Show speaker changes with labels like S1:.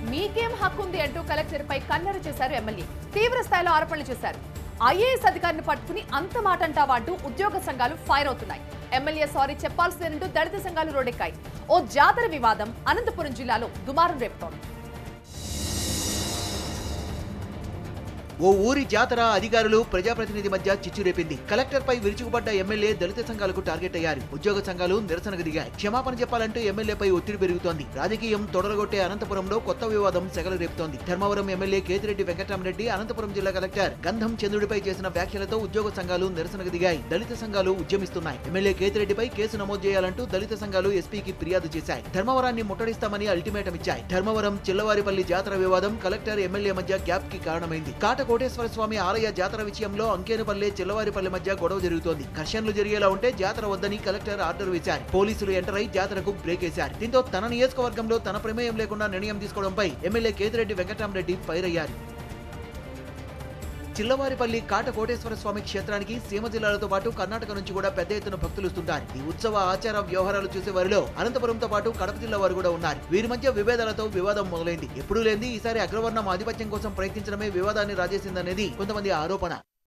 S1: మీకేం హక్కు ఉంది అంటూ కలెక్టర్ పై కన్నెర చేశారు ఎమ్మెల్యే తీవ్ర స్థాయిలో ఆరోపణలు చేశారు ఐఏఎస్ అధికారిని పట్టుకుని అంత మాట అంటావా అంటూ ఉద్యోగ సంఘాలు ఫైర్ అవుతున్నాయి ఎమ్మెల్యే సారీ చెప్పాల్సిందేనంటూ దళిత సంఘాలు రోడెక్కాయి ఓ జాతర వివాదం అనంతపురం జిల్లాలో దుమారం రేపుతోంది
S2: ఓ ఊరి జాతర అధికారులు ప్రజాప్రతినిధి మధ్య చిచ్చు రేపింది కలెక్టర్ పై విరుచుకుపడ్డ ఎమ్మెల్యే దళిత సంఘాలకు టార్గెట్ అయ్యారు ఉద్యోగ సంఘాలు నిరసనకు దిగాయి క్షమాపణ చెప్పాలంటూ ఎమ్మెల్యేపై ఒత్తిడి పెరుగుతోంది రాజకీయం తొడలగొట్టే అనంతపురంలో కొత్త వివాదం సెగలు రేపుతోంది ధర్మవరం ఎమ్మెల్యే కేతిరెడ్డి వెంకటరామరెడ్డి అనంతపురం జిల్లా కలెక్టర్ గంధం చంద్రుడిపై చేసిన వ్యాఖ్యలతో ఉద్యోగ సంఘాలు నిరసనకు దిగాయి దళిత సంఘాలు ఉద్యమిస్తున్నాయి ఎమ్మెల్యే కేతిరెడ్డిపై కేసు నమోదు చేయాలంటూ దళిత సంఘాలు ఎస్పీకి ఫిర్యాదు చేశాయి ధర్మవరాన్ని ముట్టడిస్తామని అల్టిమేటం ఇచ్చాయి ధర్మవరం చిల్లవారిపల్లి జాతర వివాదం కలెక్టర్ ఎమ్మెల్యే మధ్య గ్యాప్ కి కారణమైంది కాట కోటేశ్వర స్వామి ఆలయ జాతర విషయంలో అంకేనుపల్లి చిల్లవారిపల్లి మధ్య గొడవ జరుగుతోంది ఘర్షణలు జరిగేలా ఉంటే జాతర వద్దని కలెక్టర్ ఆర్డర్ వేశారు పోలీసులు ఎంటర్ అయి జాతరకు బ్రేక్ వేశారు దీంతో తన నియోజకవర్గంలో తన ప్రమేయం లేకుండా నిర్ణయం తీసుకోవడంపై ఎమ్మెల్యే కేతిరెడ్డి వెంకటరామరెడ్డి ఫైర్ అయ్యారు చిల్లవారిపల్లి కాట కోటేశ్వర స్వామి క్షేత్రానికి సీమ జిల్లాలతో పాటు కర్ణాటక నుంచి కూడా పెద్ద ఎత్తున భక్తులు వస్తుంటారు ఈ ఉత్సవ ఆచార వ్యవహారాలు చూసే వారిలో అనంతపురంతో పాటు కడప జిల్లా వారు కూడా ఉన్నారు వీరి మధ్య విభేదాలతో వివాదం మొదలైంది ఎప్పుడూ లేని ఈసారి అగ్రవర్ణం ఆధిపత్యం కోసం ప్రయత్నించడమే వివాదాన్ని రాజేసిందనేది కొంతమంది ఆరోపణ